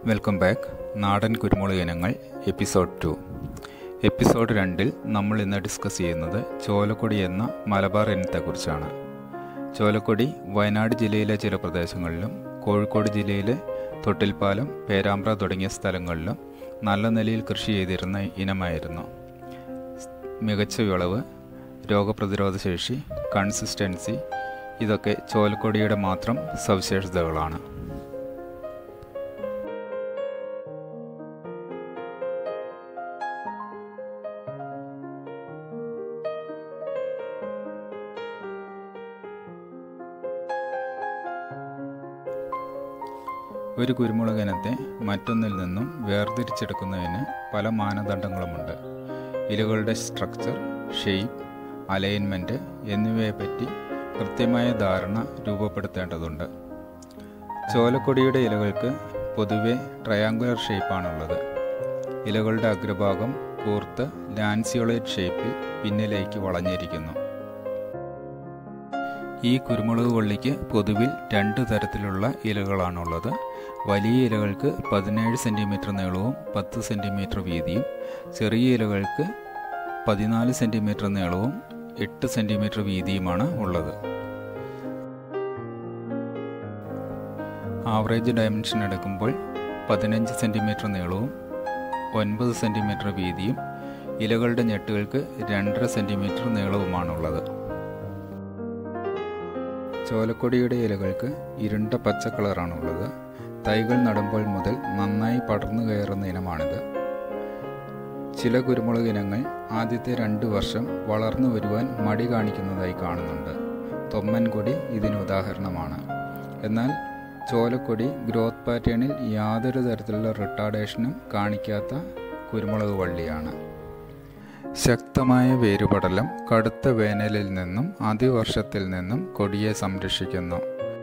welcome back നാടൻ കുരുമുളക് ഇനങ്ങൾ എപ്പിസോഡ് ടു എപ്പിസോഡ് രണ്ടിൽ നമ്മൾ ഇന്ന് ഡിസ്കസ് ചെയ്യുന്നത് ചോലക്കൊടി എന്ന മലബാർ ഇനത്തെക്കുറിച്ചാണ് ചോലക്കൊടി വയനാട് ജില്ലയിലെ ചില പ്രദേശങ്ങളിലും കോഴിക്കോട് ജില്ലയിലെ തൊട്ടിൽപ്പാലം പേരാമ്പ്ര തുടങ്ങിയ സ്ഥലങ്ങളിലും നല്ല നിലയിൽ കൃഷി ചെയ്തിരുന്ന ഇനമായിരുന്നു മികച്ച വിളവ് രോഗപ്രതിരോധ ശേഷി കൺസിസ്റ്റൻസി ഇതൊക്കെ ചോലക്കൊടിയുടെ മാത്രം സവിശേഷതകളാണ് ഒരു കുരുമുളക് ഇനത്തെ മറ്റൊന്നിൽ നിന്നും വേർതിരിച്ചെടുക്കുന്നതിന് പല മാനദണ്ഡങ്ങളുമുണ്ട് ഇലകളുടെ സ്ട്രക്ചർ ഷെയ്പ്പ് അലൈൻമെൻറ്റ് എന്നിവയെപ്പറ്റി കൃത്യമായ ധാരണ രൂപപ്പെടുത്തേണ്ടതുണ്ട് ചോലക്കൊടിയുടെ ഇലകൾക്ക് പൊതുവെ ട്രയാങ്കുലർ ഷേപ്പാണുള്ളത് ഇലകളുടെ അഗ്രഭാഗം കൂർത്ത് ലാൻസിയോളേറ്റ് ഷേപ്പിൽ പിന്നിലേക്ക് വളഞ്ഞിരിക്കുന്നു ഈ കുരുമുളക് വള്ളിക്ക് പൊതുവിൽ രണ്ട് തരത്തിലുള്ള ഇലകളാണുള്ളത് വലിയ ഇലകൾക്ക് പതിനേഴ് സെൻറ്റിമീറ്റർ നീളവും പത്ത് സെൻറ്റിമീറ്റർ വീതിയും ചെറിയ ഇലകൾക്ക് പതിനാല് സെൻറ്റിമീറ്റർ നീളവും എട്ട് സെൻറ്റിമീറ്റർ വീതിയുമാണ് ഉള്ളത് ആവറേജ് ഡയമെൻഷൻ എടുക്കുമ്പോൾ പതിനഞ്ച് സെൻറ്റിമീറ്റർ നീളവും ഒൻപത് സെൻറ്റിമീറ്റർ വീതിയും ഇലകളുടെ ഞെട്ടുകൾക്ക് രണ്ടര സെൻറ്റിമീറ്റർ നീളവുമാണുള്ളത് ചോലക്കൊടിയുടെ ഇലകൾക്ക് ഇരുണ്ട പച്ച കളറാണുള്ളത് തൈകൾ നടുമ്പോൾ മുതൽ നന്നായി പടർന്നു കയറുന്ന ഇനമാണിത് ചില കുരുമുളക് ഇനങ്ങൾ ആദ്യത്തെ രണ്ട് വർഷം വളർന്നു വരുവാൻ മടി കാണിക്കുന്നതായി കാണുന്നുണ്ട് തൊമ്മൻകൊടി ഇതിന് ഉദാഹരണമാണ് എന്നാൽ ചോലക്കൊടി ഗ്രോത്ത് പാറ്റേണിൽ യാതൊരു തരത്തിലുള്ള റിട്ടാർഡേഷനും കാണിക്കാത്ത കുരുമുളക് വള്ളിയാണ് ശക്തമായ വേരുപടലം കടുത്ത വേനലിൽ നിന്നും അതിവർഷത്തിൽ നിന്നും കൊടിയെ സംരക്ഷിക്കുന്നു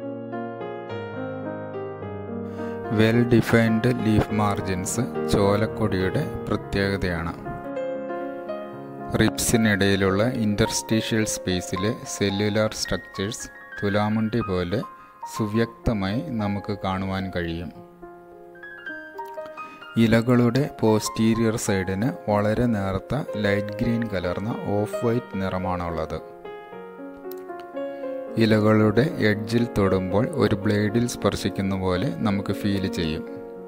വെൽ ഡിഫൈൻഡ് ലീഫ് മാർജിൻസ് ചോലക്കൊടിയുടെ പ്രത്യേകതയാണ് റിപ്സിനിടയിലുള്ള ഇൻ്റർസ്റ്റീഷ്യൽ സ്പേസിലെ സെല്ലുലാർ സ്ട്രക്ചേഴ്സ് തുലാമുണ്ടി പോലെ സുവ്യക്തമായി നമുക്ക് കാണുവാൻ കഴിയും ഇലകളുടെ പോസ്റ്റീരിയർ സൈഡിന് വളരെ നേർത്ത ലൈറ്റ് ഗ്രീൻ കലർന്ന ഓഫ് വൈറ്റ് നിറമാണുള്ളത് ഇലകളുടെ എഡ്ജിൽ തൊടുമ്പോൾ ഒരു ബ്ലേഡിൽ സ്പർശിക്കുന്ന പോലെ നമുക്ക് ഫീൽ ചെയ്യും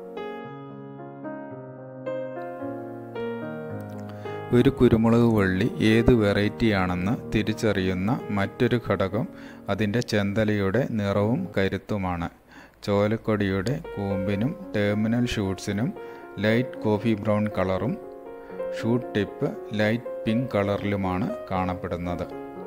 ഒരു കുരുമുളക് വള്ളി ഏത് വെറൈറ്റിയാണെന്ന് തിരിച്ചറിയുന്ന മറ്റൊരു ഘടകം അതിൻ്റെ ചെന്തലയുടെ നിറവും കരുത്തുമാണ് ചോലക്കൊടിയുടെ കൂമ്പിനും ടെർമിനൽ ഷൂട്ട്സിനും ലൈറ്റ് കോഫി ബ്രൗൺ കളറും ഷൂട്ട് ടിപ്പ് ലൈറ്റ് പിങ്ക് കളറിലുമാണ് കാണപ്പെടുന്നത്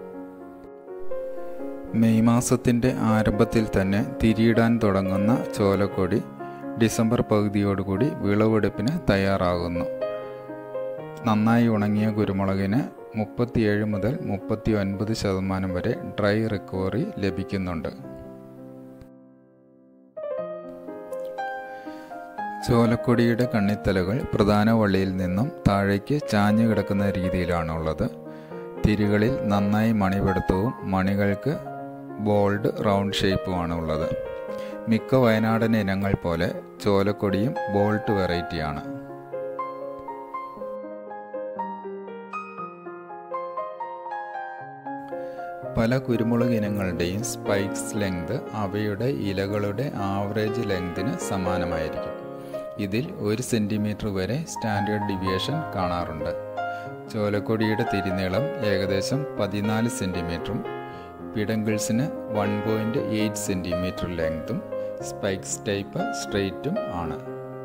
മെയ് മാസത്തിൻ്റെ ആരംഭത്തിൽ തന്നെ തിരിയിടാൻ തുടങ്ങുന്ന ചോലക്കൊടി ഡിസംബർ പകുതിയോടുകൂടി വിളവെടുപ്പിന് തയ്യാറാകുന്നു നന്നായി ഉണങ്ങിയ കുരുമുളകിന് മുപ്പത്തിയേഴ് മുതൽ മുപ്പത്തി ഒൻപത് ശതമാനം വരെ ഡ്രൈ റിക്കവറി ലഭിക്കുന്നുണ്ട് ചോലക്കൊടിയുടെ കണ്ണിത്തലകൾ പ്രധാന വള്ളിയിൽ നിന്നും താഴേക്ക് ചാഞ്ഞു കിടക്കുന്ന രീതിയിലാണുള്ളത് തിരികളിൽ നന്നായി മണിപിടുത്തവും മണികൾക്ക് ബോൾഡ് റൗണ്ട് ഷേപ്പുമാണ് ഉള്ളത് മിക്ക വയനാടൻ ഇനങ്ങൾ പോലെ ചോലക്കൊടിയും ബോൾട്ട് വെറൈറ്റിയാണ് പല കുരുമുളക് ഇനങ്ങളുടെയും സ്പൈക്സ് ലെങ്ത് അവയുടെ ഇലകളുടെ ആവറേജ് ലെങ്തിന് സമാനമായിരിക്കും ഇതിൽ ഒരു സെൻറ്റിമീറ്റർ വരെ സ്റ്റാൻഡേർഡ് ഡിവിയേഷൻ കാണാറുണ്ട് ചോലക്കൊടിയുടെ തിരിനീളം ഏകദേശം പതിനാല് സെൻറ്റിമീറ്ററും പിഡങ്കിൾസിന് വൺ പോയിൻറ്റ് എയ്റ്റ് സെൻറ്റിമീറ്റർ ലെങ്തും സ്പൈക്സ് ടൈപ്പ് സ്ട്രെയിറ്റും ആണ്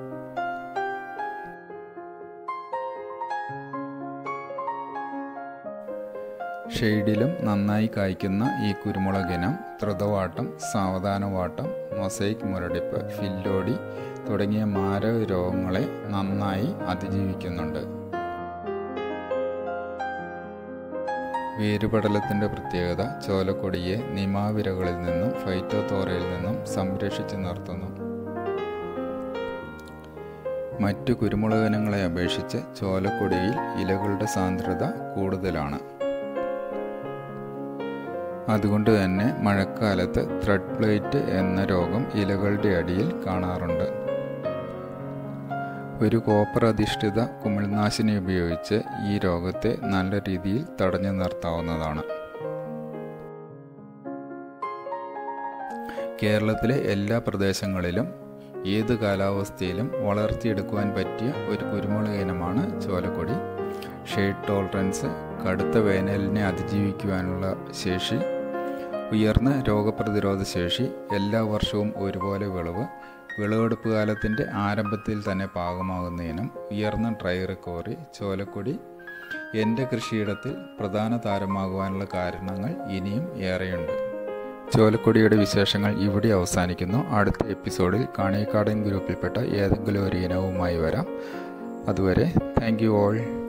ഷെയ്ഡിലും നന്നായി കായ്ക്കുന്ന ഈ കുരുമുളകിനം ത്രിതവാട്ടം സാവധാനവാട്ടം മൊസൈക്ക് മുരടിപ്പ് ഫില്ലോടി തുടങ്ങിയ മാരക രോഗങ്ങളെ നന്നായി അതിജീവിക്കുന്നുണ്ട് വേരുപടലത്തിൻ്റെ പ്രത്യേകത ചോലക്കൊടിയെ നിമാവിരകളിൽ നിന്നും ഫൈറ്റോതോറയിൽ നിന്നും സംരക്ഷിച്ചു നിർത്തുന്നു മറ്റു കുരുമുളകിനങ്ങളെ അപേക്ഷിച്ച് ചോലക്കൊടിയിൽ ഇലകളുടെ സാന്ദ്രത കൂടുതലാണ് അതുകൊണ്ട് തന്നെ മഴക്കാലത്ത് ത്രെഡ് പ്ലേറ്റ് എന്ന രോഗം ഇലകളുടെ അടിയിൽ കാണാറുണ്ട് ഒരു കോപ്പർ അധിഷ്ഠിത കുമിൾനാശിനി ഉപയോഗിച്ച് ഈ രോഗത്തെ നല്ല രീതിയിൽ തടഞ്ഞു നിർത്താവുന്നതാണ് കേരളത്തിലെ എല്ലാ പ്രദേശങ്ങളിലും ഏത് കാലാവസ്ഥയിലും വളർത്തിയെടുക്കുവാൻ പറ്റിയ ഒരു കുരുമുളക് ഇനമാണ് ചോലക്കൊടി ഷെയ്ഡ് ടോളറൻസ് കടുത്ത വേനലിനെ അതിജീവിക്കുവാനുള്ള ശേഷി ഉയർന്ന രോഗപ്രതിരോധ ശേഷി എല്ലാ വർഷവും ഒരുപോലെ വിളവ് വിളവെടുപ്പ് കാലത്തിൻ്റെ ആരംഭത്തിൽ തന്നെ പാകമാകുന്ന ഇനം ഉയർന്ന ഡ്രൈ റിക്കവറി ചോലക്കൊടി എൻ്റെ കൃഷിയിടത്തിൽ പ്രധാന താരമാകുവാനുള്ള കാരണങ്ങൾ ഇനിയും ഏറെയുണ്ട് ചോലക്കൊടിയുടെ വിശേഷങ്ങൾ ഇവിടെ അവസാനിക്കുന്നു അടുത്ത എപ്പിസോഡിൽ കാണിക്കാടൻ ഗ്രൂപ്പിൽപ്പെട്ട ഏതെങ്കിലും ഒരു ഇനവുമായി വരാം അതുവരെ താങ്ക് യു ഓൾ